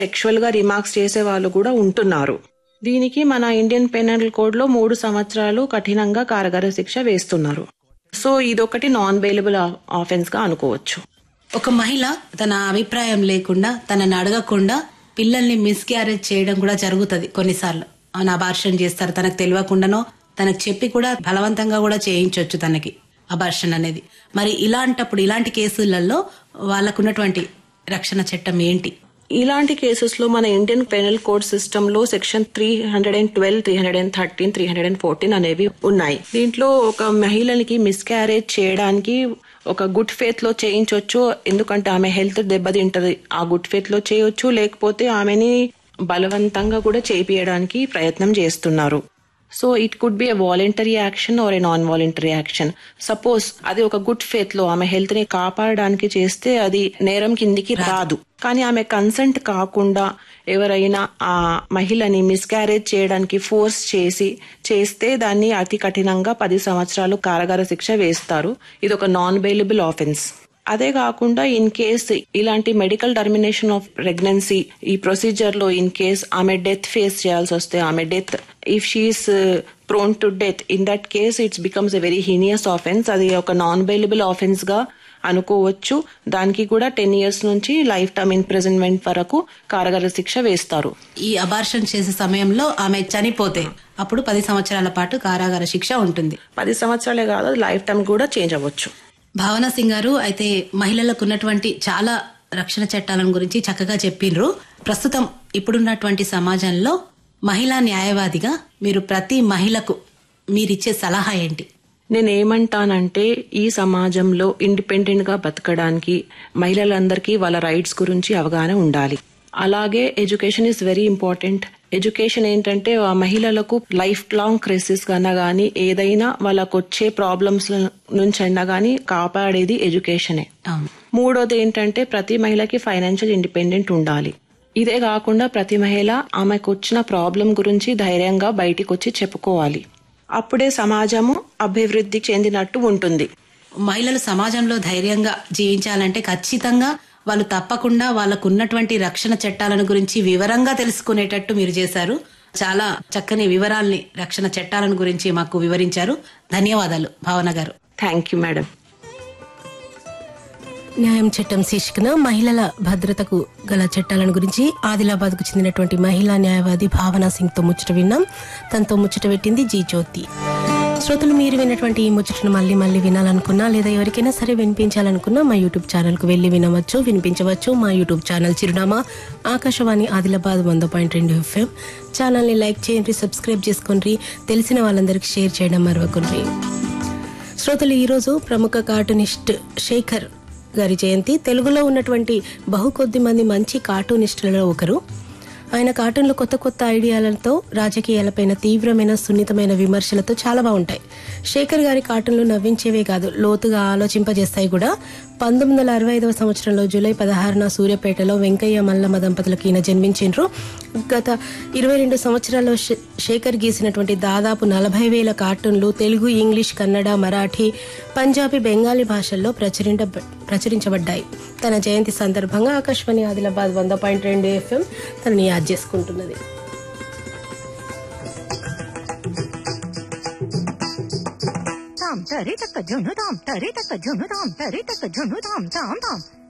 sexual గా remarks చేసే వాళ్ళు కూడా ఉంటున్నారు దీనికి మన ఇండియన్ పెనల్ కోడ్ లో మూడు సంవత్సరాలు కఠినంగా కారాగార శిక్ష వేస్తున్నారు సో ఇదొకటి నాన్ బెయిలబుల్ ఆఫెన్స్ గా అనుకోవచ్చు ఒక మహిళ తన అభిప్రాయం లేకుండా తనని అడగకుండా పిల్లల్ని మిస్క్యారేజ్ చేయడం కూడా జరుగుతుంది కొన్నిసార్లు అవును అబార్షన్ చేస్తారు తనకు తెలియకుండానో తనకు చెప్పి కూడా బలవంతంగా కూడా చేయించవచ్చు తనకి అబార్షన్ అనేది మరి ఇలాంటప్పుడు ఇలాంటి కేసులలో వాళ్ళకున్నటువంటి రక్షణ చట్టం ఏంటి ఇలాంటి కేసెస్ లో మన ఇండియన్ పెనల్ కోడ్ సిస్టమ్ లో section three hundred and twelve three hundred and thirteen three hundred and fourteen అనేవి ఉన్నాయి దీంట్లో ఒక మహిళనికి మిస్క్యారేజ్ చేయడానికి ఒక గుడ్ ఫేత్ లో చేయించవచ్చు ఎందుకంటే ఆమె హెల్త్ దెబ్బతింటది ఆ గుడ్ ఫేత్ లో చేయొచ్చు లేకపోతే ఆమెని బలవంతంగా కూడా చేపియడానికి ప్రయత్నం చేస్తున్నారు so it could be a voluntary action or a non voluntary action suppose అది ఒక గుడ్ ఫేత్ లో ఆమె హెల్త్ ని కాపాడడానికి చేస్తే అది నేరం కిందికి రాదు కానీ ఆమె కన్సెంట్ కాకుండా ఎవరైనా ఆ మహిళని మిస్క్యారేజ్ చేయడానికి ఫోర్స్ చేసి చేస్తే దాన్ని అతి కఠినంగా పది సంవత్సరాలు కారాగార శిక్ష వేస్తారు ఇది ఒక నాన్ బెయిలబుల్ ఆఫెన్స్ అదే కాకుండా ఇన్ కేస్ ఇలాంటి మెడికల్ టర్మినేషన్ ఆఫ్ ప్రెగ్నెన్సీ ఈ ప్రొసీజర్ లో ఇన్ కేస్ ఆమె డెత్ ఫేస్ చేయాల్సి వస్తే ఆమె death if she is prone to death in that case it's becomes a very heinous offence అది ఒక నాన్ బెయిలబుల్ ఆఫెన్స్ గా అనుకోవచ్చు దానికి కూడా టెన్ ఇయర్స్ నుంచి లైఫ్ టర్మ్ ఇంప్రిజన్మెంట్ వరకు కారాగార శిక్ష వేస్తారు ఈ అబార్షన్ చేసే సమయంలో ఆమె చనిపోతే అప్పుడు పది సంవత్సరాల పాటు కారాగార శిక్ష ఉంటుంది పది సంవత్సరాలే కాదు లైఫ్ టర్మ్ కూడా చేంజ్ అవ్వచ్చు భావన సింగ్ గారు అయితే మహిళలకు ఉన్నటువంటి చాలా రక్షణ చట్టాలను గురించి చక్కగా చెప్పిండ్రు ప్రస్తుతం ఇప్పుడున్నటువంటి సమాజంలో మహిళా న్యాయవాదిగా మీరు ప్రతి మహిళకు మీరిచ్చే సలహా ఏంటి నేనేమంటానంటే ఈ సమాజంలో ఇండిపెండెంట్ గా బతకడానికి మహిళలందరికీ వాళ్ళ రైట్స్ గురించి అవగాహన ఉండాలి అలాగే education is very important education ఏంటంటే ఆ మహిళలకు లైఫ్ లాంగ్ క్రైసిస్ కన్నా గానీ ఏదైనా వాళ్ళకు వచ్చే ప్రాబ్లమ్స్ నుంచి అయినా గానీ కాపాడేది ఎడ్యుకేషనే అవును మూడోది ఏంటంటే ప్రతి మహిళకి ఫైనాన్షియల్ ఇండిపెండెంట్ ఉండాలి ఇదే కాకుండా ప్రతి మహిళ ఆమెకు వచ్చిన ప్రాబ్లం గురించి ధైర్యంగా బయటికి వచ్చి చెప్పుకోవాలి అప్పుడే సమాజము అభివృద్ధి చెందినట్టు ఉంటుంది మహిళలు సమాజంలో ధైర్యంగా జీవించాలంటే ఖచ్చితంగా వాళ్ళు తప్పకుండా వాళ్ళకు ఉన్నటువంటి రక్షణ చట్టాలను గురించి వివరంగా తెలుసుకునేటట్టు మీరు చేశారు చాలా చక్కని వివరాల్ని రక్షణ చట్టాలను గురించి మాకు వివరించారు ధన్యవాదాలు భావన గారు థ్యాంక్ యూ మేడం న్యాయం చట్టం శీర్షికన మహిళల భద్రతకు గల చట్టాలను గురించి ఆదిలాబాద్ కు చెందినటువంటి మహిళా న్యాయవాది భావనా సింగ్ తో ముచ్చట విన్నాం తనతో ముచ్చట పెట్టింది జీ జ్యోతి శ్రోతలు మీరు విన్నటువంటి ఈ ముచ్చటను మళ్ళీ మళ్ళీ వినాలనుకున్నా లేదా ఎవరికైనా సరే వినిపించాలనుకున్నా మా యూట్యూబ్ ఛానల్ కు వెళ్లి వినవచ్చు వినిపించవచ్చు మా యూట్యూబ్ ఛానల్ చిరునామా ఆకాశవాణి ఆదిలాబాద్ వంద పాయింట్ రెండు ఎఫ్ఎం ఛానల్ ని లైక్ చేయండి సబ్స్క్రైబ్ చేసుకోండి తెలిసిన వాళ్ళందరికీ షేర్ చేయడం మరవకుండ్రి శ్రోతలు ఈరోజు ప్రముఖ కార్టూనిస్ట్ శేఖర్ గారి జయంతి తెలుగులో ఉన్నటువంటి బహు కొద్ది మంది మంచి కార్టూనిస్టులలో ఒకరు ఆయన కార్టూన్లు కొత్త కొత్త ఐడియాలతో రాజకీయాలపైన తీవ్రమైన సున్నితమైన విమర్శలతో చాలా బాగుంటాయి శేఖర్ గారి కార్టూన్లు నవ్వించేవే కాదు లోతుగా ఆలోచింపజేస్తాయి కూడా పంతొమ్మిది వందల అరవై ఐదవ సంవత్సరంలో జూలై పదహారున సూర్యాపేటలో వెంకయ్య మల్లమ్మ దంపతులకు ఈయన జన్మించిండ్రు గత ఇరవై రెండు సంవత్సరాల్లో శే- శేఖర్ గీసినటువంటి దాదాపు నలభై వేల కార్టూన్లు తెలుగు ఇంగ్లీష్ కన్నడ మరాఠీ పంజాబీ బెంగాలీ భాషల్లో ప్రచురించ ప్రచురించబడ్డాయి తన జయంతి సందర్భంగా ఆకాశవాణి ఆదిలాబాద్ వంద పాయింట్ రెండు ఎఫ్ఎం తనని యాద్ చేసుకుంటున్నది తాం తరి తక్క జును తాం తరి తక్క జును తాం తరి తక్క జును తాం తాం తాం